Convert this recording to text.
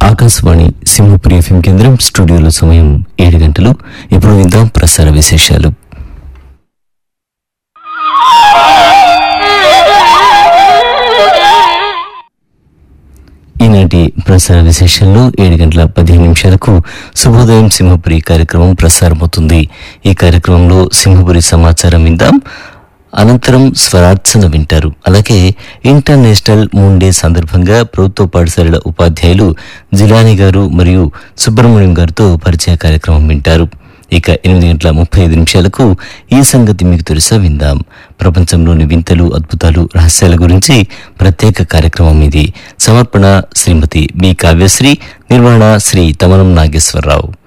Akashvani Simhapuri FM కేంద్రం స్టూడియోలో సమయం ఏడు గంటలు ఇప్పుడు విందాం ప్రసార విశేషాలు ఈనాటి ప్రసార విశేషంలో ఏడు గంటల పదిహేను నిమిషాలకు శుభోదయం సింహపురి కార్యక్రమం ప్రసారమవుతుంది ఈ కార్యక్రమంలో సింహపురి సమాచారం విందాం అనంతరం స్వరార్చన వింటారు అలాగే ఇంటర్నేషనల్ మూన్ డే సందర్భంగా ప్రభుత్వ పాఠశాలల ఉపాధ్యాయులు జిలాని గారు మరియు సుబ్రహ్మణ్యం గారితో పరిచయ కార్యక్రమం వింటారు ఇక ఎనిమిది గంటల ముప్పై ఐదు నిమిషాలకు ఈ సంగతి మీకు తెలుసా విందాం ప్రపంచంలోని వింతలు అద్భుతాలు రహస్యాల గురించి ప్రత్యేక కార్యక్రమం ఇది సమర్పణ శ్రీమతి బి కావ్యశ్రీ నిర్వహణ శ్రీ తమనం నాగేశ్వరరావు